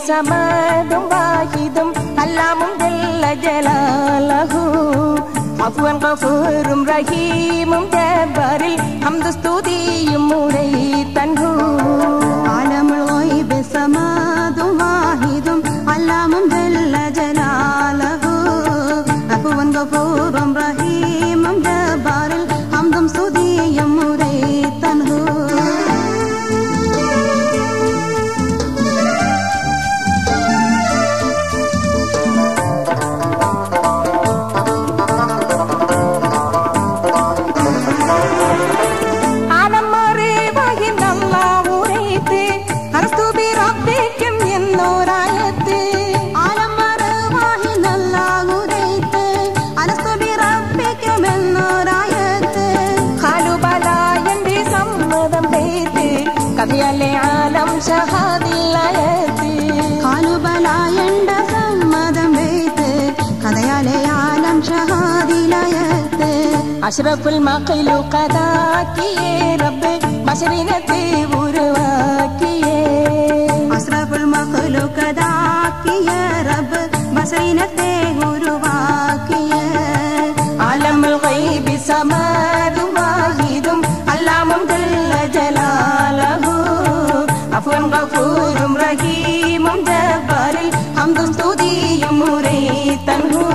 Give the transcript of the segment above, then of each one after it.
സമതും വാഹിദും അല്ലാമും ജല്ല ജലാലഹു അഫ്വൻ ഗഫൂറും റഹീമും ജബ്ബാറിൽ ഹംദു സ്തുതിയും മുരൈ തൻഹു عالم الغيب صمد واحد علام جل جلاله عفو غفور رحيم جبار الحمد سدي مريتنه ആലം മറിവഹിന്നല്ലാഹു ഉരൈത്ത് അർസ്തു ബിറബ്ബിക്കും എന്നോരായത്ത് عالم مرواحد الله ريت ألست بربكم النرايت ഖാലുബലായന്റെ സമ്മതം പേത്ത് കഥയല്ലേ ആലം ഷഹാദില്ലായത്ത് قالوا بلى يند സമ്മതം വെയ്ത്ത് കഥയാലെ ആലം ഷഹാദിലായത്ത് അഷ്റഫുൽ മഖലു കഥാക്കിയേ റബ്ബ് ബശറിനത്തെ ഉരുവാക്കിയേ അസ്രഫുൽ മഖ്ലൂഖതാക്കിയ റബ്ബ് ബസീനത്തെ ഗുരുവാക്കിയ ആലമുൽ ഗൈബി സമദും വാഹിദും അല്ലാമും ജല്ല ജലാലഹു അഫ്വൻ ഗഫൂറും റഹീമും ജബ്ബാറിൽ ഹംദും സ്തുതിയും മുരൈ തൻഹു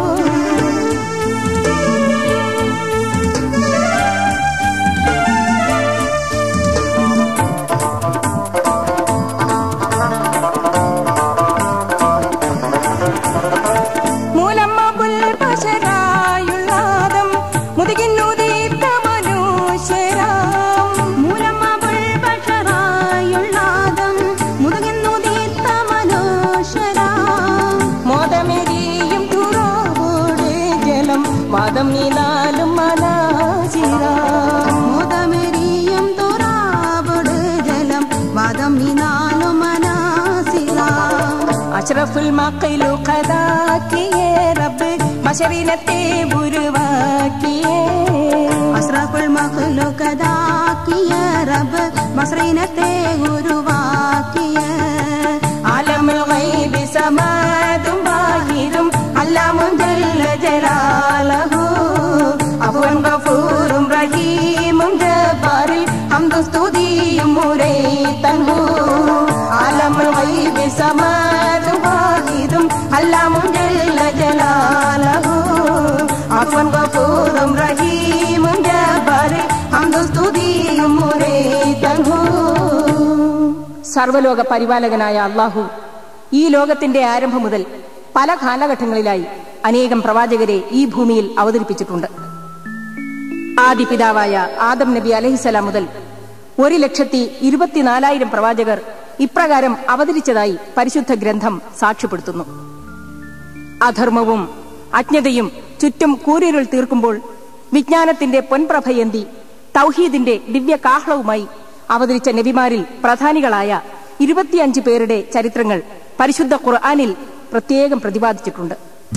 മൂലമ്മബുൽ ബശരായുള്ളാദം മുതുകിന്നുദീപ്ത മനുഷ്യരാം മൂലമബുൽ ബഷറായുള്ളാദം മുതുകുന്നു തീർത്ത മനോഷരാ മോദമെരിയും തുറവോട് ജലം വാദം നീനാലും മനാചിരാം മുതമെരിയും തുറാവോട് ജലം വാദം ഇനാലും മനാസിലാ അഷ്റഫുൽ മഖലു ഖദാക്കിയേ റബ്ബ് ബശറിനത്തെ ഉരുവാക്കിയേ അസ്രഫുൽ മഖ്ലൂഖതാക്കിയ റബ്ബ് ബസീനത്തെ ഗുരുവാക്കിയ ആലമുൽ ഗൈബി സമദും വാഹിദും അല്ലാമും ജല്ല ജലാലഹു അഫ്വൻ ഗഫൂറും റഹീമും ജബ്ബാറിൽ ഹംദും സ്തുതിയും മുരൈ തൻഹു ആലമുൽ ഗൈബി സമദും വാഹിദും അല്ലാമും ജല്ല ജലാലഹു അഫ്വൻ ഗഫൂറും റഹീമും ജബ്ബാറിൽ ഹംദും സ്തുതിയും മുരൈ തൻഹു സർവലോക പരിപാലകനായ അള്ളാഹു ഈ ലോകത്തിന്റെ ആരംഭം മുതൽ പല കാലഘട്ടങ്ങളിലായി അനേകം പ്രവാചകരെ ഈ ഭൂമിയിൽ അവതരിപ്പിച്ചിട്ടുണ്ട് ആദിപിതാവായ ആദം നബി അലഹിസലാം മുതൽ ഒരു ലക്ഷത്തി ഇരുപത്തിനാലായിരം പ്രവാചകർ ഇപ്രകാരം അവതരിച്ചതായി പരിശുദ്ധ ഗ്രന്ഥം സാക്ഷ്യപ്പെടുത്തുന്നു അധർമ്മവും അജ്ഞതയും ചുറ്റും കൂരിരുൾ തീർക്കുമ്പോൾ വിജ്ഞാനത്തിന്റെ പൊൻപ്രഭയന്തി തൗഹീദിന്റെ ദിവ്യ കാഹളവുമായി അവതരിച്ച നബിമാരിൽ പ്രധാനികളായ ഇരുപത്തിയഞ്ച് പേരുടെ ചരിത്രങ്ങൾ പരിശുദ്ധ ഖുർആാനിൽ പ്രത്യേകം പ്രതിപാദിച്ചിട്ടുണ്ട്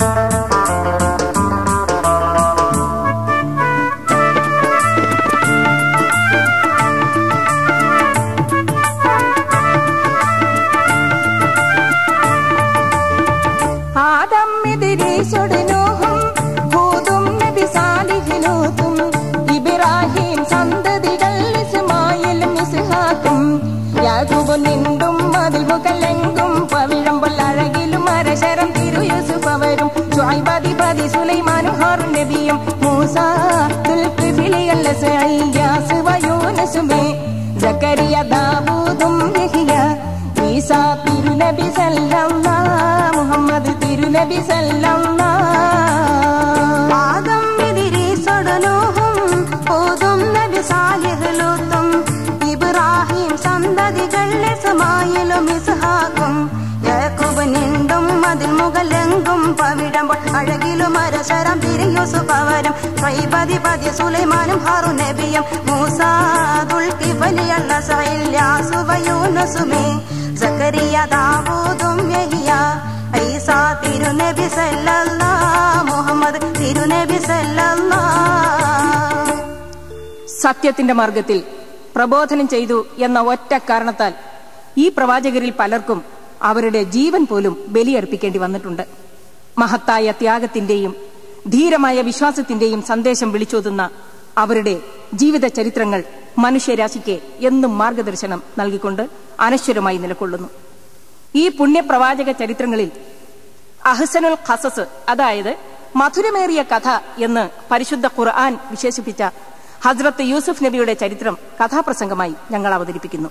ആദം ഇദ്രീസോട് നൂഹും ഹൂദും നബി സാലിഹ് ലൂത്തും ഇബ്രാഹിം സന്തതികൾ ഇസ്മായിലും ഇസ്ഹാക്കും യാകൂബ് നിണ്ടും അതിൽ മുകലെങ്കും പവിഴമ്പൊൽ അഴകിലും അരശരം തിരു യൂസുഫ് അവരും ഷുഐബാദി പതി സുലൈമാനും ഹാറും നബിയും മൂസ ദുൽഖിഫിലിയൽ യാസ് വയൂനസുമേ സക്കരിയ ദാവൂദും യഹിയ ഈസ തിരുനബി സല്ലല്ലാ മുഹമ്മദ് തിരുനബി സല്ലല്ലാ ആദം ഇദ്രീസോട് നൂഹും ഹൂദും നബി സാലിഹ് ലൂത്തും ഇബ്രാഹിം സന്തതികൾ ഇസ്മായിലും ഇസ്ഹാക്കും യാക്കൂബ് നിണ്ടും അതിൽ മുകലെങ്കും പവിഴമ്പോൾ അഴകിലും അരശരം തിരിയൂസുഫ് അവരും സ്വൈപതി പതി സുലൈമാനും ഹാറു നബിയും മൂസ ദുൽകിഫലിയല്ല സഹയില്യാസുവയൂനസുമേ സക്കരിയ ദാവൂദും യഹിയ ഈസ തിരുനബി സല്ലല്ലാ മുഹമ്മദ് തിരുനബി സല്ലല്ലാ സത്യത്തിന്റെ മാർഗത്തിൽ പ്രബോധനം ചെയ്തു എന്ന ഒറ്റ കാരണത്താൽ ഈ പ്രവാചകരിൽ പലർക്കും അവരുടെ ജീവൻ പോലും ബലിയർപ്പിക്കേണ്ടി വന്നിട്ടുണ്ട് മഹത്തായ ത്യാഗത്തിന്റെയും ധീരമായ വിശ്വാസത്തിന്റെയും സന്ദേശം വിളിച്ചോതുന്ന അവരുടെ ജീവിത ചരിത്രങ്ങൾ മനുഷ്യരാശിക്ക് എന്നും മാർഗദർശനം നൽകിക്കൊണ്ട് അനശ്വരമായി നിലകൊള്ളുന്നു ഈ പുണ്യപ്രവാചക ചരിത്രങ്ങളിൽ അഹ്സനുൽ ഖസസ് അതായത് മധുരമേറിയ കഥ എന്ന് പരിശുദ്ധ ഖുർആൻ വിശേഷിപ്പിച്ച ഹസ്രത്ത് യൂസുഫ് നബിയുടെ ചരിത്രം കഥാപ്രസംഗമായി ഞങ്ങൾ അവതരിപ്പിക്കുന്നു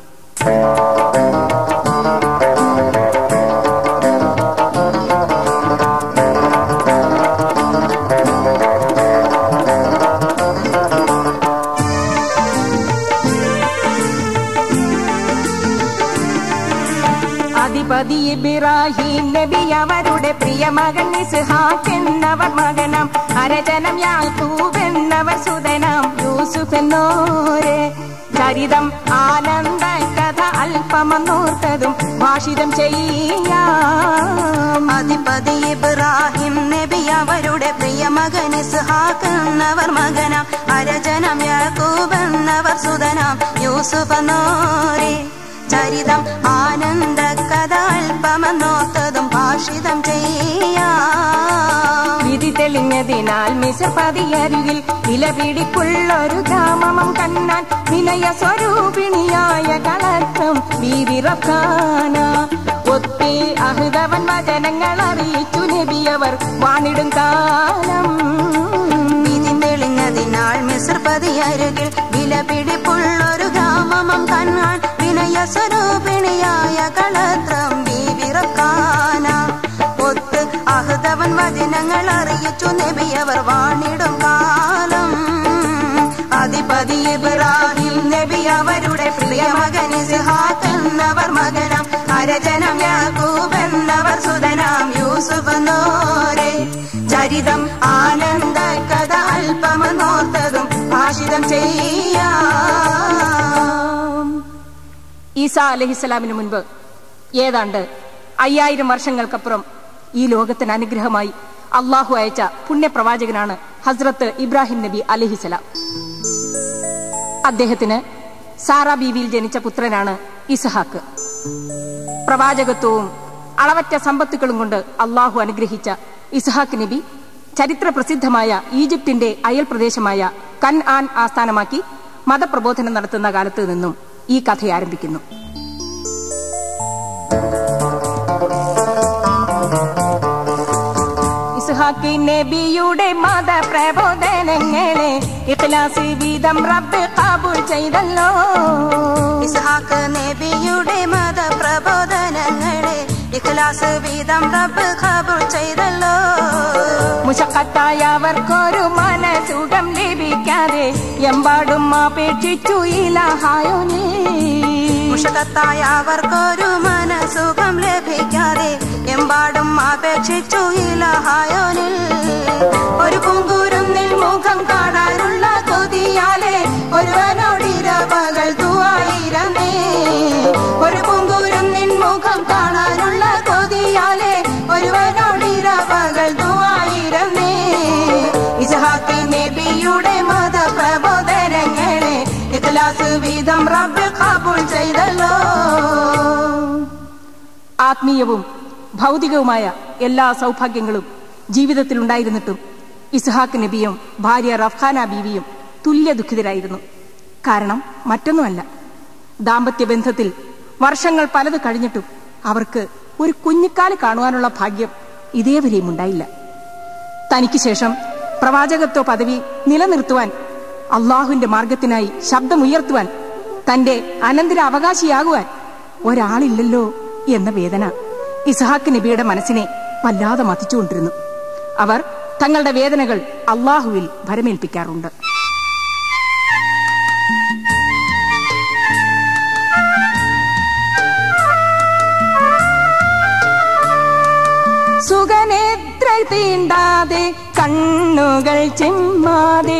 അധിപതി ഇബ്രാഹിം നബി അവരുടെ പ്രിയ മകൻ ഇസ്ഹാഖ് എന്നവർ മകനാം അരചനം യാക്കൂബ് എന്നവർ സുതനാം യൂസുഫ് എന്നോരെ ചരിതം ആനന്ദ കഥ അല്പമെന്നോർത്തതും ഭാഷിതം ചെയ്യാം അധിപതി ഇബ്രാഹിം നബി അവരുടെ പ്രിയ മകൻ ഇസ്ഹാഖ് എന്നവർ മകനാം അരജനം യാക്കൂബ് എന്നവർ സുതനാം യൂസുഫ് എന്നോരെ ചരിതം ആനന്ദ കഥ അല്പമെന്നോത്തതും ഭാഷിതം ചെയ്യാം വിധി തെളിഞ്ഞതിനാൽ മിസപതിയരികിൽ വിലപിടിപ്പുള്ളൊരു ഗ്രാമമം കണ്ണാൻ വിനയ സ്വരൂപിണിയായ കളക്കം ബീവിറക്കാന ഒത്തി അഹൃതവൻ വചനങ്ങൾ അറിയിച്ചു നബിയവർ വാണിടും കാലം വിധി തെളിഞ്ഞതിനാൽ മിസ്രപതി അരുകിൽ വിലപിടിപ്പുള്ളൊരു ഗ്രാമമം കണ്ണാൻ വിനയ സ്വരൂപിണിയായ കളത്രം ബീവിറക്കാന ഒത്ത് അഹ്തവൻ വചനങ്ങൾ അറിയിച്ചു നബിയവർ വാണിടും കാലം അധിപതി ഇബ്രാഹിം നബി അവരുടെ പ്രിയ മകൻ ഇസ്ഹാഖ് എന്നവർ മകനാം അരജനം യാക്കൂബ് എന്നവർ സുതനാം യൂസുഫ് എന്നോരെ ചരിതം ആനന്ദ കഥ അല്പമെന്നോർത്തതും ഭാഷിതം ചെയ്യാം ഈസ അലഹിസ്സലാമിന് മുൻപ് ഏതാണ്ട് അയ്യായിരം വർഷങ്ങൾക്കപ്പുറം ഈ ലോകത്തിന് അനുഗ്രഹമായി അള്ളാഹു അയച്ച പുണ്യപ്രവാചകനാണ് ഹസ്രത്ത് ഇബ്രാഹിം നബി അലഹിസലാം അദ്ദേഹത്തിന് സാറ ബീവിയിൽ ജനിച്ച പുത്രനാണ് ഇസഹാക്ക് പ്രവാചകത്വവും അളവറ്റ സമ്പത്തുക്കളും കൊണ്ട് അള്ളാഹു അനുഗ്രഹിച്ച ഇസഹാക്ക് നബി ചരിത്ര പ്രസിദ്ധമായ ഈജിപ്തിന്റെ അയൽ പ്രദേശമായ കൻ ആൻ ആസ്ഥാനമാക്കി മതപ്രബോധനം നടത്തുന്ന കാലത്ത് നിന്നും ഈ കഥ ആരംഭിക്കുന്നു ഇസ്ഹാഖ് നബിയുടെ മതപ്രബോധനങ്ങളെ ഇഖ്ലാസ് വീതം റബ്ബ് കബൂൽ ചെയ്തല്ലോ ഇസ്ഹാഖ് നബിയുടെ മത പ്രബോധനങ്ങളെ ഇഖ്ലാസ് വീതം റബ്ബ് ഖബൂൽ ചെയ്തല്ലോ മുഷക്കത്തായവർക്കൊരു മനസുഖം ലഭിക്കാതെ എമ്പാടും അപേക്ഷിച്ചു ഇലഹായോനീ മുഷകത്തായ അവർക്കൊരു മനസുഖം ലഭിക്കാതെ എമ്പാടും അപേക്ഷിച്ചു ഇലഹായോനിൽ ഒരു പൂങ്കൂരുന്നിൽ മുഖം കാണാനുള്ള കൊതിയാലെ ഒരുവനോടിരവകൾ തുവായിരമേ ഒരു പൂങ്കൂരുന്നിൻ മുഖം കാണാനുള്ള കൊതിയാലെ ഒരുവനോടിരവകൾ തുവായിരമേ ഇസഹാക്കി നബിയുടെ മത പ്രബോധനങ്ങളെ ഇഖ്ലാസ് വീതം റബ്ബ് കബൂൾ ചെയ്തല്ലോ ആത്മീയവും ഭൗതികവുമായ എല്ലാ സൗഭാഗ്യങ്ങളും ജീവിതത്തിൽ ഉണ്ടായിരുന്നിട്ടും ഇസ്ഹാഖ് നബിയും ഭാര്യ റഫ്ഖാന ബീവിയും തുല്യ ദുഃഖിതരായിരുന്നു കാരണം മറ്റൊന്നുമല്ല ദാമ്പത്യ ബന്ധത്തിൽ വർഷങ്ങൾ പലത് കഴിഞ്ഞിട്ടും അവർക്ക് ഒരു കുഞ്ഞിക്കാല് കാണുവാനുള്ള ഭാഗ്യം ഇതേവരെയും ഉണ്ടായില്ല തനിക്ക് ശേഷം പ്രവാചകത്വ പദവി നിലനിർത്തുവാൻ അള്ളാഹുവിന്റെ മാർഗത്തിനായി ശബ്ദമുയർത്തുവാൻ തന്റെ അനന്തര അവകാശിയാകുവാൻ ഒരാളില്ലല്ലോ എന്ന വേദന ഇസ്ഹാക്ക് നബിയുടെ മനസ്സിനെ വല്ലാതെ മതിച്ചുകൊണ്ടിരുന്നു അവർ തങ്ങളുടെ വേദനകൾ അള്ളാഹുവിൽ ഭരമേൽപ്പിക്കാറുണ്ട് സുഖനേത്ര തീണ്ടാതെ കണ്ണുകൾ ചെമ്മാതെ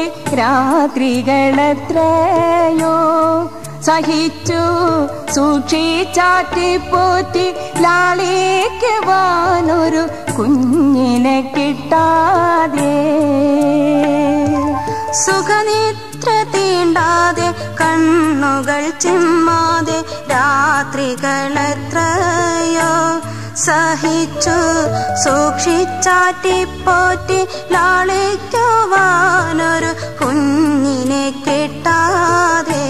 രാത്രികളെത്രയോ സഹിച്ചു സൂക്ഷിച്ചാറ്റി പോറ്റി ലാളിക്കുവാനൊരു കുഞ്ഞിനെ കിട്ടാതെ സുഖനിദ്ര തീണ്ടാതെ കണ്ണു കണ്ണുകൾ ചിമ്മാതെ രാത്രികളെത്രയോ സഹിച്ചു സൂക്ഷിച്ചാറ്റിപ്പോറ്റി ലാളിക്കുവാനൊരു കുഞ്ഞിനെ കിട്ടാതെ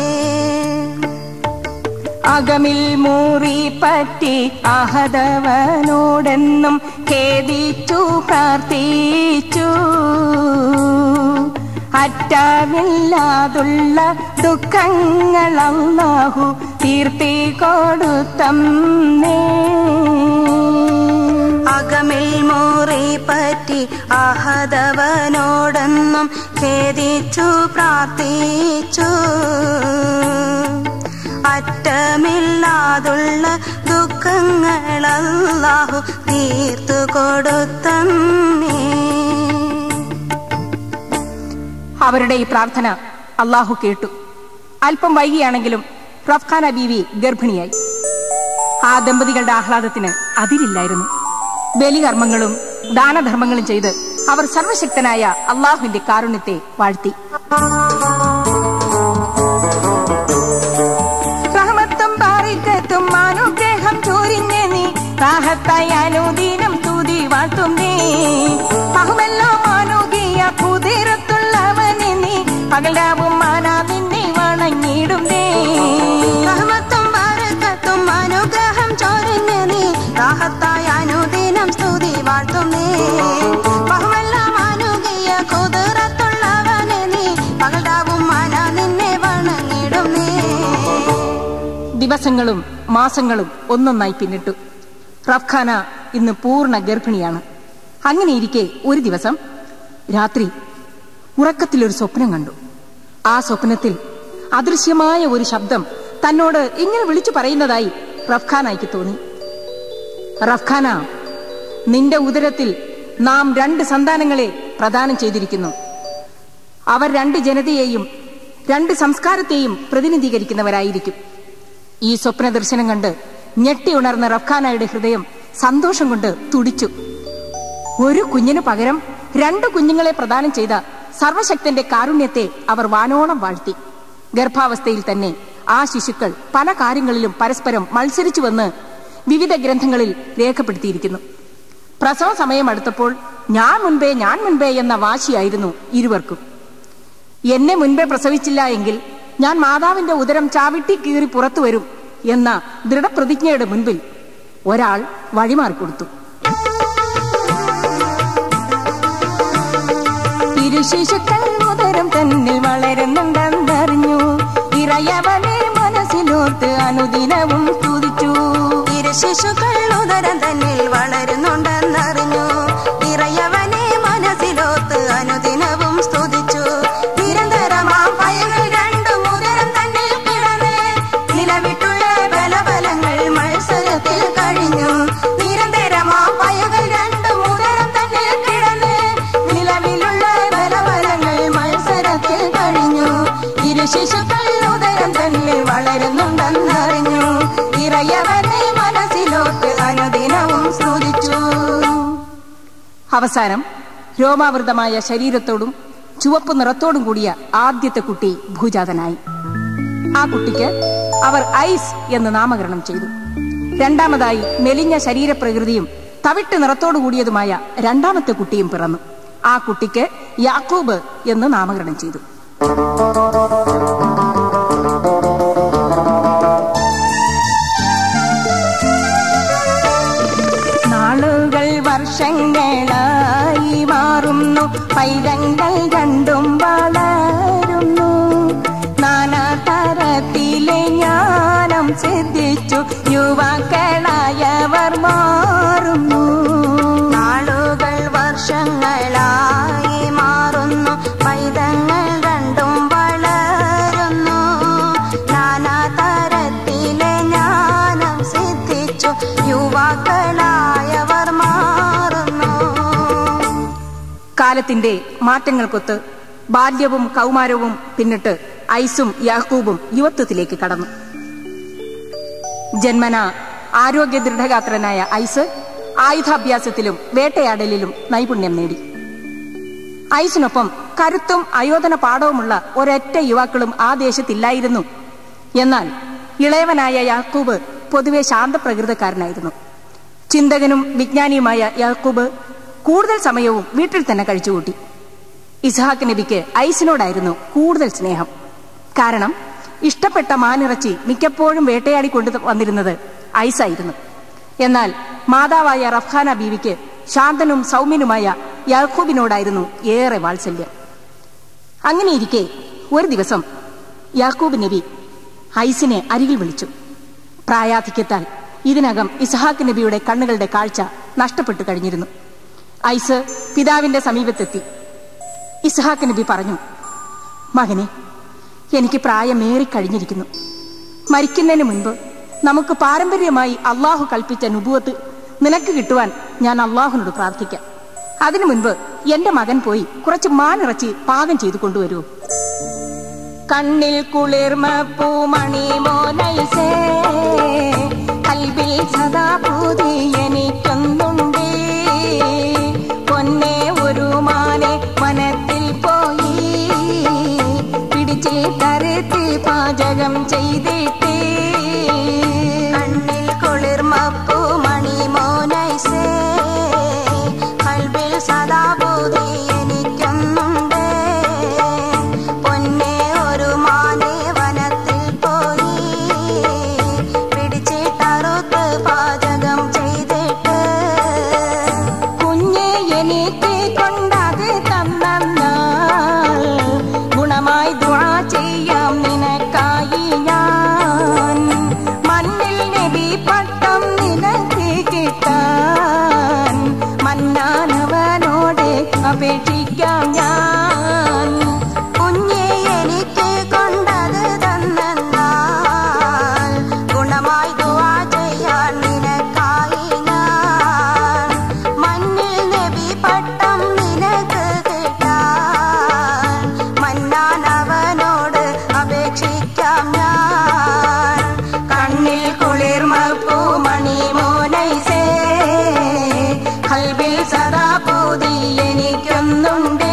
അകമിൽ മൂറി പറ്റി അഹതവനോടെന്നും ഖേദിച്ചു പ്രാർത്ഥിച്ചു അറ്റമില്ലാതുള്ള ദുഃഖങ്ങൾ അല്ലാഹു തീർത്തി കൊടുത്തന്നേ അകമിൽ മോറി പറ്റി അഹതവനോടെന്നും ഖേദിച്ചു പ്രാർത്ഥിച്ചു അറ്റമില്ലാതുള്ള ദുഃഖങ്ങൾ അല്ലാഹു തീർത്തു കൊടുത്തന്നേ അവരുടെ ഈ പ്രാർത്ഥന അള്ളാഹു കേട്ടു അല്പം വൈകിയാണെങ്കിലും റഫ്ഖാന ബീവി ഗർഭിണിയായി ആ ദമ്പതികളുടെ ആഹ്ലാദത്തിന് അതിരില്ലായിരുന്നു ബലികർമ്മങ്ങളും ദാനധർമ്മങ്ങളും ചെയ്ത് അവർ സർവശക്തനായ അള്ളാഹുവിന്റെ കാരുണ്യത്തെ വാഴ്ത്തി റഹ്മത്തും ബാറിക്കത്തും അനുഗ്രഹം ചോരിഞ്ഞ നീ റാഹത്തായി അനുദീനം സ്തുതി വാഴ്ത്തും നീ അഹുമെല്ലാം അനുകിയ കുതിരത്തുള്ളവനെ നീ പകലാവും മാനാ നിന്നെ വണങ്ങിടും നീ റഹ്മത്തും ബറക്കത്തും അനുഗ്രഹം ചൊരിഞ്ഞ് നീ റാഹത്തായ അനുദിനം സ്തുതി വാഴ്ത്തും നീ ബഹുമെല്ലാം അനുകിയ കുതിരത്തുള്ളവനെ നീ പകലാവും മന നിന്നെ വണങ്ങിടും നീ ദിവസങ്ങളും മാസങ്ങളും ഒന്നൊന്നായി പിന്നിട്ടു റഫ്ഖാന ഇന്ന് പൂർണ്ണ ഗർഭിണിയാണ് അങ്ങനെയിരിക്കെ ഒരു ദിവസം രാത്രി ഉറക്കത്തിലൊരു സ്വപ്നം കണ്ടു ആ സ്വപ്നത്തിൽ അദൃശ്യമായ ഒരു ശബ്ദം തന്നോട് ഇങ്ങനെ വിളിച്ചു പറയുന്നതായി റഫ്ഖാനായിക്ക് തോന്നി റഫ്ഖാന നിന്റെ ഉദരത്തിൽ നാം രണ്ട് സന്താനങ്ങളെ പ്രദാനം ചെയ്തിരിക്കുന്നു അവർ രണ്ട് ജനതയെയും രണ്ട് സംസ്കാരത്തെയും പ്രതിനിധീകരിക്കുന്നവരായിരിക്കും ഈ സ്വപ്ന ദർശനം കണ്ട് ഞെട്ടി ഉണർന്ന റഫ്ഖാനയുടെ ഹൃദയം സന്തോഷം കൊണ്ട് തുടിച്ചു ഒരു കുഞ്ഞിനു പകരം രണ്ടു കുഞ്ഞുങ്ങളെ പ്രദാനം ചെയ്ത സർവശക്തന്റെ കാരുണ്യത്തെ അവർ വാനോളം വാഴ്ത്തി ഗർഭാവസ്ഥയിൽ തന്നെ ആ ശിശുക്കൾ പല കാര്യങ്ങളിലും പരസ്പരം മത്സരിച്ചുവെന്ന് വിവിധ ഗ്രന്ഥങ്ങളിൽ രേഖപ്പെടുത്തിയിരിക്കുന്നു പ്രസവ സമയം അടുത്തപ്പോൾ ഞാൻ മുൻപേ ഞാൻ മുൻപേ എന്ന വാശിയായിരുന്നു ഇരുവർക്കും എന്നെ മുൻപേ പ്രസവിച്ചില്ല എങ്കിൽ ഞാൻ മാതാവിന്റെ ഉദരം ചാവിട്ടി കീറി പുറത്തു വരും എന്ന ദൃഢപ്രതിജ്ഞയുടെ മുൻപിൽ ഒരാൾ വഴിമാറിക്കൊടുത്തു ഇരുശിശുക്കൾ ഉദരം തന്നിൽ വളരുന്നുണ്ടെന്നറിഞ്ഞു ഇറയവനെ മനസ്സിലോർത്ത് അനുദിനവും സ്തുതിച്ചു ഇരു ശിശുക്കൾ ഉദരം തന്നിൽ വളരുന്നുണ്ടെന്നറിഞ്ഞു ഇറയവനെ മനസ്സിലോത്ത് അനുദിനവും സ്തുതിച്ചു നിരന്തരമാ ഭയങ്ങൾ രണ്ടും ഉദരം തന്നിൽ കിടന്ന് നിലവിട്ടുള്ള ബലബലങ്ങൾ മത്സരത്തിൽ കഴിഞ്ഞു നിരന്തരമാ ഭയങ്ങൾ രണ്ടും ഉദരം തന്നിൽ കിടന്ന് നിലവിലുള്ള ബലബലങ്ങൾ മത്സരത്തിൽ കഴിഞ്ഞു ഇരു ശിശുക്കൾ ഉദരം തന്നിൽ വളരുന്നുണ്ടെന്നറിഞ്ഞു ഇറയവനെ മനസ്സിലോട്ട് അനുദിനവും സ്തുതിച്ചു അവസാനം രോമാവൃതമായ ശരീരത്തോടും ചുവപ്പ് നിറത്തോടും കൂടിയ ആദ്യത്തെ കുട്ടി ഭൂജാതനായി ആ കുട്ടിക്ക് അവർ ഐസ് എന്ന് നാമകരണം ചെയ്തു രണ്ടാമതായി മെലിഞ്ഞ ശരീരപ്രകൃതിയും തവിട്ട് നിറത്തോടു കൂടിയതുമായ രണ്ടാമത്തെ കുട്ടിയും പിറന്നു ആ കുട്ടിക്ക് യാക്കൂബ് എന്ന് നാമകരണം ചെയ്തു നാളുകൾ വർഷങ്ങളായി മാറുന്നു പൈതങ്ങൾ രണ്ടും വളരുന്നു നാനാ തരത്തിലെ ജ്ഞാനം സിദ്ധിച്ചു യുവാക്കളായവർ മാറുന്നു നാളുകൾ വർഷങ്ങളായി മാറുന്നു പൈതങ്ങൾ രണ്ടും വളരുന്നു നാനാ തരത്തിലെ ജ്ഞാനം സിദ്ധിച്ചു യുവാക്കളായവർ മാറുന്നു കാലത്തിന്റെ മാറ്റങ്ങൾക്കൊത്ത് ബാല്യവും കൗമാരവും പിന്നിട്ട് ഐസും യാക്കൂബും യുവത്വത്തിലേക്ക് കടന്നു ജന്മന ആരോഗ്യ ദൃഢഗാത്രനായ ഐസ് ആയുധാഭ്യാസത്തിലും വേട്ടയാടലിലും നൈപുണ്യം നേടി ഐസിനൊപ്പം കരുത്തും അയോധന പാഠവുമുള്ള ഒരൊറ്റ യുവാക്കളും ആ ദേശത്തില്ലായിരുന്നു എന്നാൽ ഇളയവനായ യാക്കൂബ് പൊതുവെ ശാന്തപ്രകൃതക്കാരനായിരുന്നു ചിന്തകനും വിജ്ഞാനിയുമായ യാക്കൂബ് കൂടുതൽ സമയവും വീട്ടിൽ തന്നെ കഴിച്ചുകൂട്ടി ഇസ്ഹാക്ക് നബിക്ക് ഐസിനോടായിരുന്നു കൂടുതൽ സ്നേഹം കാരണം ഇഷ്ടപ്പെട്ട മാനിറച്ചി മിക്കപ്പോഴും വേട്ടയാടി കൊണ്ടു വന്നിരുന്നത് ഐസായിരുന്നു എന്നാൽ മാതാവായ റഫ്ഖാന ബീവിക്ക് ശാന്തനും സൗമ്യനുമായ യാക്കൂബിനോടായിരുന്നു ഏറെ വാത്സല്യം അങ്ങനെയിരിക്കെ ഒരു ദിവസം യാക്കൂബ് നബി ഐസിനെ അരികിൽ വിളിച്ചു പ്രായാധിക്യത്താൽ ഇതിനകം ഇസ്ഹാക്ക് നബിയുടെ കണ്ണുകളുടെ കാഴ്ച നഷ്ടപ്പെട്ടു കഴിഞ്ഞിരുന്നു ഐസ് പിതാവിന്റെ സമീപത്തെത്തി ഇസ്ഹാക്ക് നബി പറഞ്ഞു മകനെ എനിക്ക് പ്രായമേറിക്കഴിഞ്ഞിരിക്കുന്നു മരിക്കുന്നതിന് മുൻപ് നമുക്ക് പാരമ്പര്യമായി അള്ളാഹു കൽപ്പിച്ച നുബുവത്ത് നിനക്ക് കിട്ടുവാൻ ഞാൻ അള്ളാഹുനോട് പ്രാർത്ഥിക്കാം അതിനു മുൻപ് എന്റെ മകൻ പോയി കുറച്ച് മാനിറച്ചി പാകം ചെയ്തു കൊണ്ടുവരൂ കണ്ണിൽ കുളിർമ പൂമണി മോനൈസേ കൽവിൽ സദാ പൂതി എനിക്കൊന്നുണ്ടേ പൊന്നെ ഒരു മാനെ വനത്തിൽ പോയി പിടിച്ച് കരുത്തി പാചകം ചെയ്തിട്ടേ കണ്ണിൽ കുളിർമപ്പൂ മണി മോനൈസേ കൽവിൽ സദാ ബോധി എനിക്കൊന്നുണ്ട് പൊന്നെ ഒരു മാനെ വനത്തിൽ പോയി പിടിച്ചിട്ടറുത്ത് പാചകം ചെയ്തിട്ട് കുഞ്ഞെ എനിക്ക് കൊണ്ടത് തന്നാൽ ഗുണമായി ദുആ ചെയ്യാം നിനക്കായി ഞാൻ മണ്ണിൽ നബി പട്ടം നിനക്ക് കിട്ടാൻ മന്നാനവനോട് അപേക്ഷിക്കാം ഞാൻ കുഞ്ഞെ എനിക്ക് കൊണ്ടത് തന്നാൽ ഗുണമായി ദുആ ചെയ്യാൻ നിനക്കായി ഞാൻ മണ്ണിൽ നബി പട്ടം നിനക്ക് കിട്ടാൻ മന്നാൻ അവനോട് അപേക്ഷിക്കാം ഞാൻ കണ്ണിൽ കുളിർമ പൂമണി മോനൈസേ കൽബിൽ സദാ പൂതി എനിക്കൊന്നുണ്ടേ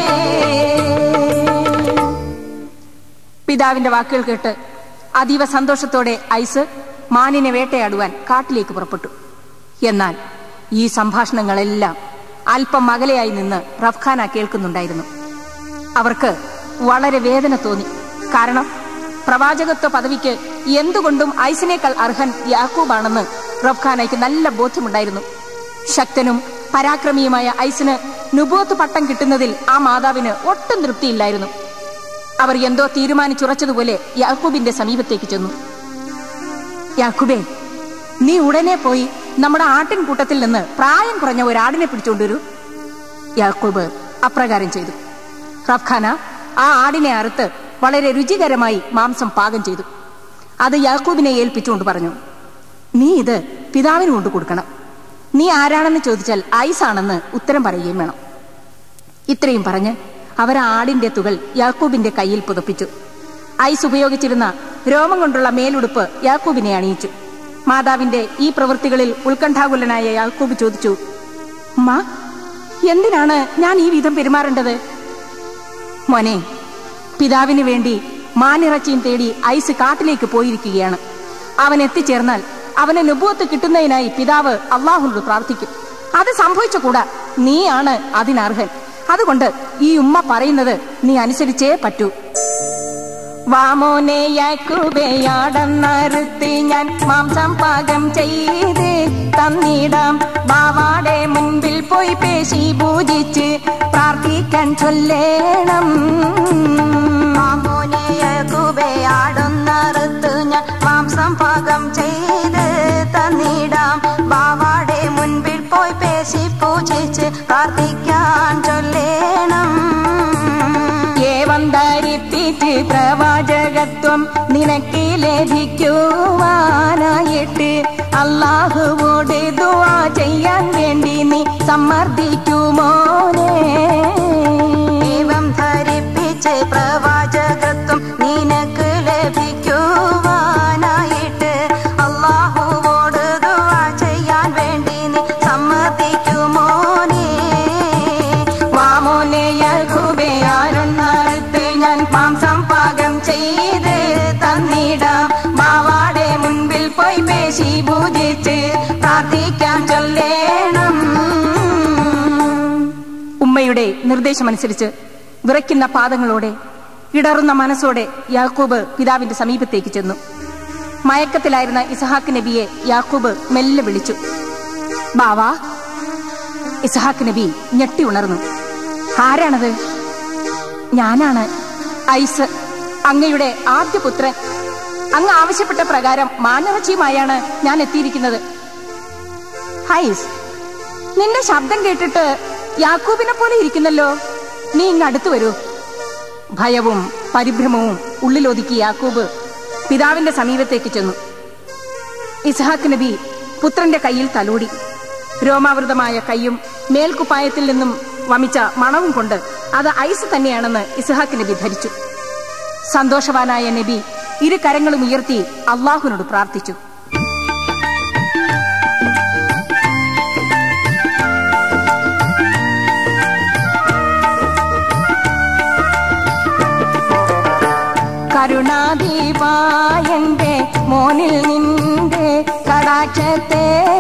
പിതാവിന്റെ വാക്കുകൾ കേട്ട് അതീവ സന്തോഷത്തോടെ ഐസ് മാനിനെ വേട്ടയാടുവാൻ കാട്ടിലേക്ക് പുറപ്പെട്ടു എന്നാൽ ഈ സംഭാഷണങ്ങളെല്ലാം അല്പം അകലെയായി നിന്ന് റഫ്ഖാന കേൾക്കുന്നുണ്ടായിരുന്നു അവർക്ക് വളരെ വേദന തോന്നി കാരണം പ്രവാചകത്വ പദവിക്ക് എന്തുകൊണ്ടും ഐസിനേക്കാൾ അർഹൻ യാക്കൂബാണെന്ന് റഫ്ഖാനയ്ക്ക് നല്ല ബോധ്യമുണ്ടായിരുന്നു ശക്തനും പരാക്രമിയുമായ ഐസിന് നുബോത്ത് പട്ടം കിട്ടുന്നതിൽ ആ മാതാവിന് ഒട്ടും തൃപ്തിയില്ലായിരുന്നു അവർ എന്തോ തീരുമാനിച്ചുറച്ചതുപോലെ യാക്കൂബിന്റെ സമീപത്തേക്ക് ചെന്നു യാക്കൂബേ നീ ഉടനെ പോയി നമ്മുടെ ആട്ടിൻകൂട്ടത്തിൽ നിന്ന് പ്രായം കുറഞ്ഞ ഒരാടിനെ പിടിച്ചുകൊണ്ടുവരൂ യാക്കൂബ് അപ്രകാരം ചെയ്തു റഫ്ഖാന ആ ആടിനെ അറുത്ത് വളരെ രുചികരമായി മാംസം പാകം ചെയ്തു അത് യാക്കൂബിനെ ഏൽപ്പിച്ചുകൊണ്ട് പറഞ്ഞു നീ ഇത് പിതാവിന് കൊണ്ടു കൊടുക്കണം നീ ആരാണെന്ന് ചോദിച്ചാൽ ഐസാണെന്ന് ഉത്തരം പറയുകയും വേണം ഇത്രയും പറഞ്ഞ് അവർ ആ ആടിന്റെ തുകൾ യാക്കൂബിന്റെ കയ്യിൽ പുതപ്പിച്ചു ഐസ് ഉപയോഗിച്ചിരുന്ന രോമം കൊണ്ടുള്ള മേലുടുപ്പ് യാക്കൂബിനെ അണിയിച്ചു മാതാവിന്റെ ഈ പ്രവൃത്തികളിൽ ഉത്കണ്ഠാകുലനായ യാക്കൂബ് ചോദിച്ചു മാ എന്തിനാണ് ഞാൻ ഈ വിധം പെരുമാറേണ്ടത് മോനെ പിതാവിന് വേണ്ടി മാനിറച്ചിയും തേടി ഐസ് കാട്ടിലേക്ക് പോയിരിക്കുകയാണ് അവൻ എത്തിച്ചേർന്നാൽ അവന് നുബുവത്ത് കിട്ടുന്നതിനായി പിതാവ് അള്ളാഹുനോട് പ്രാർത്ഥിക്കും അത് സംഭവിച്ചുകൂടാ നീയാണ് അതിനർഹൻ അതുകൊണ്ട് ഈ ഉമ്മ പറയുന്നത് നീ അനുസരിച്ചേ പറ്റൂ വാമോനെ യാക്കുബയാടന്നറുത്ത് ഞാൻ മാംസം പാകം ചെയ്ത് തന്നിടാം ബാവാടെ മുൻപിൽ പോയി പേശി പൂജിച്ച് പ്രാർത്ഥിക്കാൻ ചൊല്ലേണം മാമോനെ കുബയാടുന്നറുത്ത് ഞാൻ മാംസം പാകം ചെയ്ത് തന്നിടാം ബാവാടെ മുൻപിൽ പോയി പേശി പൂജിച്ച് പ്രാർത്ഥിക്കാൻ ചൊല്ലേണം ഏവം ധരിപ്പിച്ച് പ്രവാചകത്വം നിനക്ക് ലഭിക്കുവാനായിട്ട് അള്ളാഹുവോട് ദുആ ചെയ്യാൻ വേണ്ടി നീ സമ്മർദ്ദിക്കുമോനെ ദൈവം ധരിപ്പിച്ച് പ്രവാചകത്വം നിനക്ക് ലഭിക്കുവാനായിട്ട് അള്ളാഹുവോട് ദുആ ചെയ്യാൻ വേണ്ടി നീ സമ്മതിക്കുമോനെ വാമോനെ യഹൂബയാരുന്നടുത്ത് ഞാൻ മാംസം പാകം ചെയ്ത് തന്നിടാം നിർദ്ദേശമനുസരിച്ച് വിറയ്ക്കുന്ന പാദങ്ങളോടെ ഇടറുന്ന മനസ്സോടെ യാക്കൂബ് പിതാവിന്റെ സമീപത്തേക്ക് ചെന്നു മയക്കത്തിലായിരുന്ന ഇസഹാക്ക് നബിയെ യാക്കൂബ് മെല്ലെ വിളിച്ചു ബാവാ ഇസഹാക്ക് നബി ഞെട്ടി ഉണർന്നു ആരാണത് ഞാനാണ് ഐസ് അങ്ങയുടെ ആദ്യ പുത്രൻ അങ്ങ് ആവശ്യപ്പെട്ട പ്രകാരം മാനവച്ചിയുമായാണ് ഞാൻ എത്തിയിരിക്കുന്നത് ഹൈസ് നിന്റെ ശബ്ദം കേട്ടിട്ട് യാക്കൂബിനെ പോലെ ഇരിക്കുന്നല്ലോ നീ ഇങ്ങ് അടുത്തു വരൂ ഭയവും പരിഭ്രമവും ഉള്ളിലൊതുക്കി യാക്കൂബ് പിതാവിന്റെ സമീപത്തേക്ക് ചെന്നു ഇസ്ഹാക്ക് നബി പുത്രന്റെ കയ്യിൽ തലോടി രോമാവൃതമായ കൈയും മേൽക്കുപ്പായത്തിൽ നിന്നും വമിച്ച മണവും കൊണ്ട് അത് ഐസ് തന്നെയാണെന്ന് ഇസ്ഹാക്ക് നബി ധരിച്ചു സന്തോഷവാനായ നബി ഇരു കരങ്ങളും ഉയർത്തി അള്ളാഹുവിനോട് പ്രാർത്ഥിച്ചു കരുണാദീപായന്റെ മോനിൽ നിന്റെ കടാക്ഷത്തെ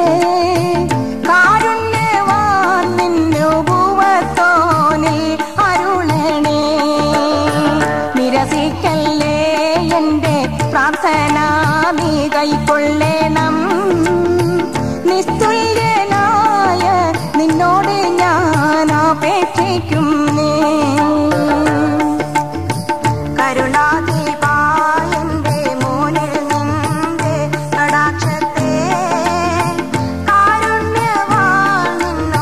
കാരുണ്യവാൻ നിന്നുപൂവത്തോനിൽ അരുളണേ നിരസിക്കല്ലേ എന്റെ പ്രാർത്ഥന നീ കൈക്കൊള്ളണം നിസ്തുല്യനായ നിന്നോട് ഞാൻ അപേക്ഷിക്കുന്നേ കരുണാദീപായന്റെ മോനിൽ നിന്റെ കടാക്ഷത്തെ കാരുണ്യവാണെന്നു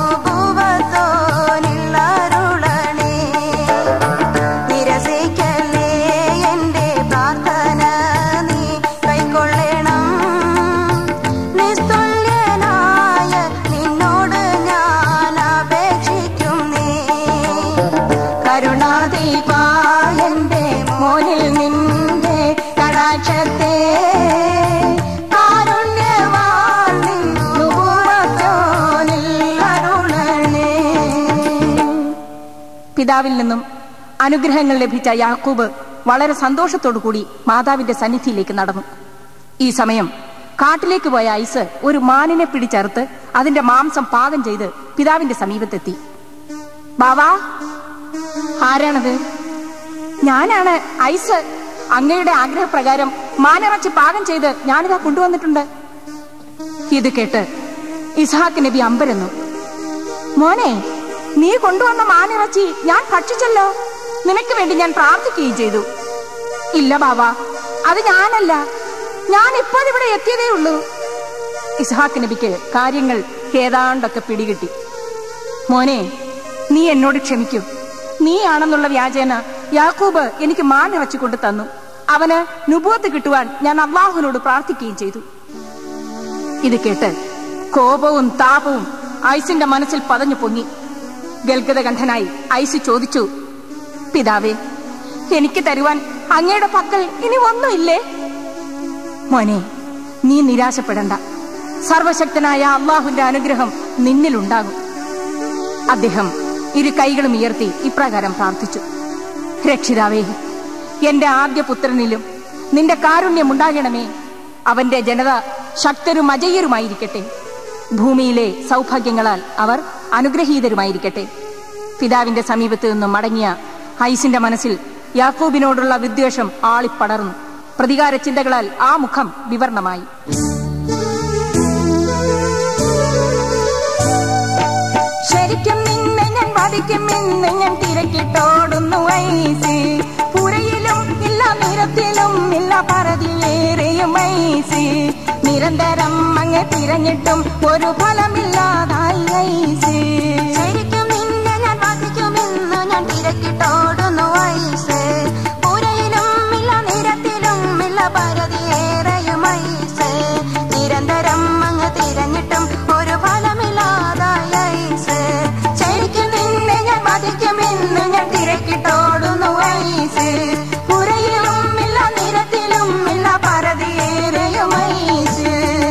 ഭൂവത്തോനില്ലരുളണേ നിരസിക്കല്ലേ എന്റെ പ്രാർത്ഥന നീ കൈക്കൊള്ളണം നിസ്തുല്യനായ നിന്നോട് ഞാൻ അപേക്ഷിക്കുന്നേ കരുണാദീപായന്റെ മോനിൽ നിന്റെ കടാക്ഷത്തെ കാരുണ്യവാൻ നിന്നുപൂവത്തോനിൽ അരുളണേ പിതാവിൽ നിന്നും അനുഗ്രഹങ്ങൾ ലഭിച്ച യാക്കൂബ് വളരെ സന്തോഷത്തോടുകൂടി മാതാവിന്റെ സന്നിധിയിലേക്ക് നടന്നു ഈ സമയം കാട്ടിലേക്ക് പോയ ഐസ് ഒരു മാനിനെ പിടിച്ചറുത്ത് അതിന്റെ മാംസം പാകം ചെയ്ത് പിതാവിന്റെ സമീപത്തെത്തി ബാവാ ആരാണത് ഞാനാണ് ഐസ് അങ്ങയുടെ ആഗ്രഹപ്രകാരം മാനിറച്ചി പാകം ചെയ്ത് ഞാനിതാ കൊണ്ടുവന്നിട്ടുണ്ട് ഇത് കേട്ട് ഇസ്ഹാക്ക് നബി അമ്പരന്നു മോനെ നീ കൊണ്ടുവന്ന മാനിറച്ചി ഞാൻ ഭക്ഷിച്ചല്ലോ നിനക്ക് വേണ്ടി ഞാൻ പ്രാർത്ഥിക്കുകയും ചെയ്തു ഇല്ല ബാബ അത് ഞാനല്ല ഞാൻ ഇപ്പോൾ ഇവിടെ എത്തിയതേ ഉള്ളൂ ഇസ്ഹാക്ക് നബിക്ക് കാര്യങ്ങൾ ഏതാണ്ടൊക്കെ പിടികിട്ടി മോനെ നീ എന്നോട് ക്ഷമിക്കൂ നീയാണെന്നുള്ള വ്യാജേന യാക്കൂബ് എനിക്ക് മാനിറച്ചി കൊണ്ട് തന്നു അവന് നുബൂത്ത് കിട്ടുവാൻ ഞാൻ അള്ളാഹുവിനോട് പ്രാർത്ഥിക്കുകയും ചെയ്തു ഇത് കേട്ട് കോപവും താപവും ഐസിന്റെ മനസ്സിൽ പതഞ്ഞു പൊങ്ങി ഗൽഗതകണ്ഠനായി ഐസ് ചോദിച്ചു പിതാവേ എനിക്ക് തരുവാൻ അങ്ങയുടെ പക്കൽ ഇനി ഒന്നുമില്ലേ മോനെ നീ നിരാശപ്പെടണ്ട സർവശക്തനായ അള്ളാഹുവിന്റെ അനുഗ്രഹം നിന്നിലുണ്ടാകും അദ്ദേഹം ഇരു കൈകളും ഉയർത്തി ഇപ്രകാരം പ്രാർത്ഥിച്ചു രക്ഷിതാവേ എന്റെ ആദ്യ പുത്രനിലും നിന്റെ കാരുണ്യം ഉണ്ടാകണമേ അവന്റെ ജനത ശക്തരും അജയ്യരുമായിരിക്കട്ടെ ഭൂമിയിലെ സൗഭാഗ്യങ്ങളാൽ അവർ അനുഗ്രഹീതരുമായിരിക്കട്ടെ പിതാവിന്റെ സമീപത്ത് നിന്നും മടങ്ങിയ ഐസിന്റെ മനസ്സിൽ യാക്കൂബിനോടുള്ള വിദ്വേഷം ആളിപ്പടർന്നു പ്രതികാര ചിന്തകളാൽ ആ മുഖം വിവർണമായി ശരിക്കും നിന്നെ ഞാൻ വധിക്കും എന്ന് ഞാൻ തിരക്കിട്ടോടുന്നു ഐസ് പുരയിലും ഇല്ല നിരത്തിലും ഇല്ല പറതിയേറെയും ഐസ് നിരന്തരം അങ്ങ് തിരഞ്ഞിട്ടും ഒരു ഫലമില്ലാതായി ഐസ് ശരിക്കും നിന്നെ ഞാൻ വധിക്കുമെന്ന് ഞാൻ തിരക്കിട്ടോടുന്നു വയസ്സ് പുരയിലും ഇല്ല നിരത്തിലും ഇല്ല പരതിയേറെയും വയസ്സ് നിരന്തരം അങ്ങ് തിരഞ്ഞിട്ടും ഒരു ഫലമില്ലാതായ ഐസ് ശരിക്കും നിന്നെ ഞാൻ വധിക്കുമെന്ന് ഞാൻ തിരക്കിട്ടോടുന്നു ഐസ് പുരയിലും ഇല്ല നിരത്തിലും ഇല്ല പറതിയേറെയും ഐസ്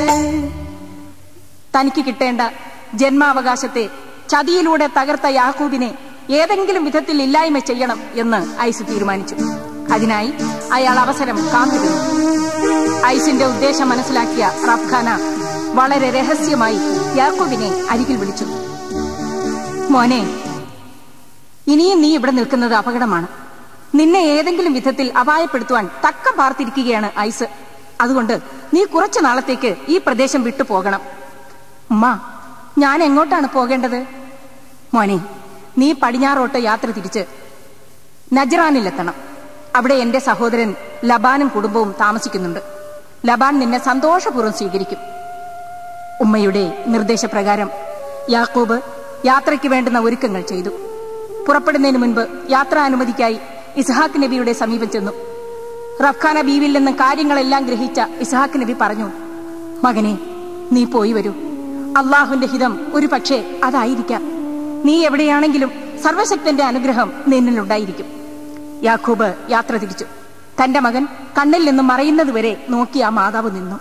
തനിക്ക് കിട്ടേണ്ട ജന്മാവകാശത്തെ ചതിയിലൂടെ തകർത്ത യാക്കൂബിനെ ഏതെങ്കിലും വിധത്തിൽ ഇല്ലായ്മ ചെയ്യണം എന്ന് ഐസ് തീരുമാനിച്ചു അതിനായി അയാൾ അവസരം കാത്തിരുന്നു ഐസിന്റെ ഉദ്ദേശം മനസ്സിലാക്കിയ റഫ്ഖാന വളരെ രഹസ്യമായി യാക്കൂബിനെ അരികിൽ വിളിച്ചു മോനെ ഇനിയും നീ ഇവിടെ നിൽക്കുന്നത് അപകടമാണ് നിന്നെ ഏതെങ്കിലും വിധത്തിൽ അപായപ്പെടുത്തുവാൻ തക്ക പാർത്തിരിക്കുകയാണ് ഐസ് അതുകൊണ്ട് നീ കുറച്ചു നാളത്തേക്ക് ഈ പ്രദേശം വിട്ടു പോകണം ഉമ്മ ഞാൻ എങ്ങോട്ടാണ് പോകേണ്ടത് മോനെ നീ പടിഞ്ഞാറോട്ട് യാത്ര തിരിച്ച് നജറാനിലെത്തണം അവിടെ എന്റെ സഹോദരൻ ലബാനും കുടുംബവും താമസിക്കുന്നുണ്ട് ലബാൻ നിന്നെ സന്തോഷപൂർവ്വം സ്വീകരിക്കും ഉമ്മയുടെ നിർദ്ദേശപ്രകാരം യാക്കോബ് യാത്രയ്ക്ക് വേണ്ടുന്ന ഒരുക്കങ്ങൾ ചെയ്തു പുറപ്പെടുന്നതിന് മുൻപ് യാത്രാനുമതിക്കായി ഇസ്ഹാഖ് നബിയുടെ സമീപം ചെന്നു റഫ്ഖാന ബീവിൽ നിന്ന് കാര്യങ്ങളെല്ലാം ഗ്രഹിച്ച ഇസ്ഹാഖ് നബി പറഞ്ഞു മകനെ നീ പോയി വരൂ അള്ളാഹുന്റെ ഹിതം ഒരു പക്ഷേ അതായിരിക്കാം നീ എവിടെയാണെങ്കിലും സർവശക്തന്റെ അനുഗ്രഹം നിന്നിലുണ്ടായിരിക്കും യാക്കൂബ് യാത്ര തിരിച്ചു തന്റെ മകൻ കണ്ണിൽ നിന്നും മറയുന്നതുവരെ നോക്കി ആ മാതാവ് നിന്നു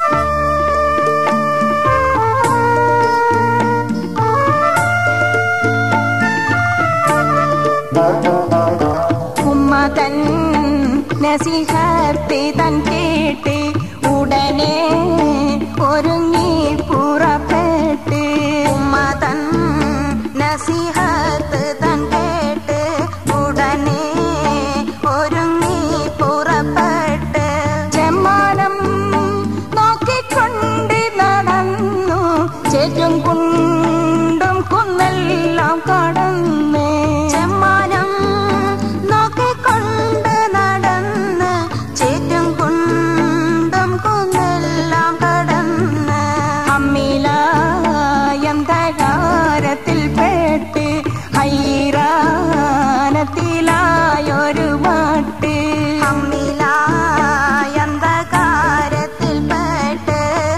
ഉമ്മ തൻ നസിഹത്ത് തൻ കേട്ട് ഉടനെ ഒരുങ്ങി പുറപ്പെട്ട് ഉമ്മ തൻ നസിഹത്ത് തൻ കേട്ട് ഉടനെ ഒരുങ്ങി പുറപ്പെട്ട് ചെമ്മാനം നോക്കിക്കൊണ്ട് നടന്നു ചേറ്റും കുണ്ടും കുന്നെല്ലാം കടന്ന് ചെമ്മാനം നോക്കിക്കൊണ്ട് നടന്ന് ചേറ്റും കുണ്ടും കുന്നെല്ലാം കടന്ന് അമ്മിലായന്തകാരത്തിൽ പെട്ട് ഹൈറാനത്തിലായൊരു പാട്ട് അമ്മിലായന്തകാരത്തിൽ പെട്ട്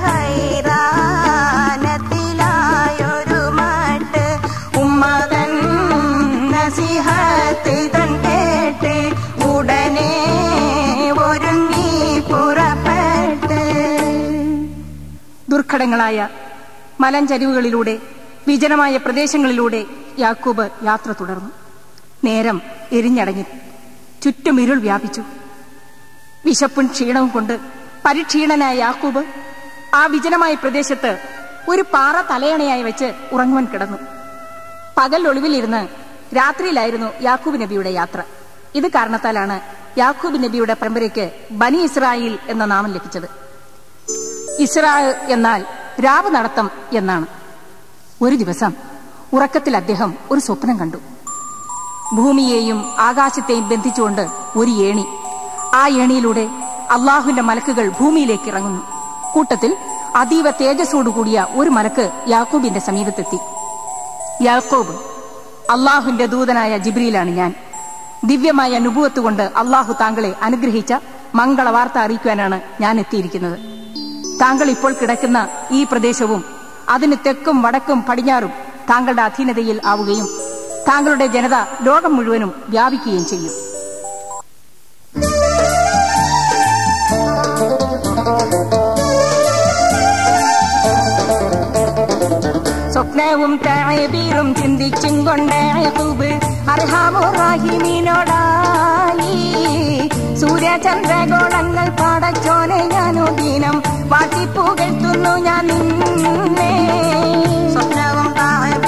ഹൈറാനത്തിലായൊരു മാട്ട് ഉമ്മതൻ നസിഹത്ത് തൻ കേട്ട് ഉടനെ ഒരുങ്ങി പുറപ്പെട്ട് ദുർഘടങ്ങളായ മലഞ്ചരിവുകളിലൂടെ വിജനമായ പ്രദേശങ്ങളിലൂടെ യാക്കൂബ് യാത്ര തുടർന്നു നേരം എരിഞ്ഞടങ്ങി ചുറ്റും ഇരുൾ വ്യാപിച്ചു വിശപ്പും ക്ഷീണവും കൊണ്ട് പരിക്ഷീണനായ യാക്കൂബ് ആ വിജനമായ പ്രദേശത്ത് ഒരു പാറ തലയണയായി വെച്ച് ഉറങ്ങുവാൻ കിടന്നു പകൽ ഒളിവിലിരുന്ന് രാത്രിയിലായിരുന്നു യാക്കൂബ് നബിയുടെ യാത്ര ഇത് കാരണത്താലാണ് യാക്കൂബ് നബിയുടെ പരമ്പരയ്ക്ക് ബനി ഇസ്രായേൽ എന്ന നാമം ലഭിച്ചത് ഇസ്രാ എന്നാൽ രാവ് നടത്തം എന്നാണ് ഒരു ദിവസം ഉറക്കത്തിൽ അദ്ദേഹം ഒരു സ്വപ്നം കണ്ടു ഭൂമിയെയും ആകാശത്തെയും ബന്ധിച്ചുകൊണ്ട് ഒരു ഏണി ആ ഏണിയിലൂടെ അള്ളാഹുവിന്റെ മലക്കുകൾ ഭൂമിയിലേക്ക് ഇറങ്ങുന്നു കൂട്ടത്തിൽ അതീവ തേജസ്സോടുകൂടിയ ഒരു മലക്ക് യാക്കൂബിന്റെ സമീപത്തെത്തി യാക്കോബ് അള്ളാഹുവിന്റെ ദൂതനായ ജിബ്രിയിലാണ് ഞാൻ ദിവ്യമായ നുപുവത്ത് കൊണ്ട് അള്ളാഹു താങ്കളെ അനുഗ്രഹിച്ച മംഗള വാർത്ത അറിയിക്കുവാനാണ് ഞാൻ എത്തിയിരിക്കുന്നത് താങ്കൾ ഇപ്പോൾ കിടക്കുന്ന ഈ പ്രദേശവും അതിന് തെക്കും വടക്കും പടിഞ്ഞാറും താങ്കളുടെ അധീനതയിൽ ആവുകയും താങ്കളുടെ ജനത ലോകം മുഴുവനും വ്യാപിക്കുകയും ചെയ്യും സ്വപ്നവും താഴീറും ചിന്തിച്ചും കൊണ്ട് യാക്കൂബ് അർഹാമുറാഹിമീനോടായി സൂര്യചന്ദ്രഗോളങ്ങൾ പാടച്ചോനെ ഞാനു ദിനം വാട്ടിപ്പുകഴ്ത്തുന്നു ഞാൻ നിന്നെ സ്വപ്നവും താഴെ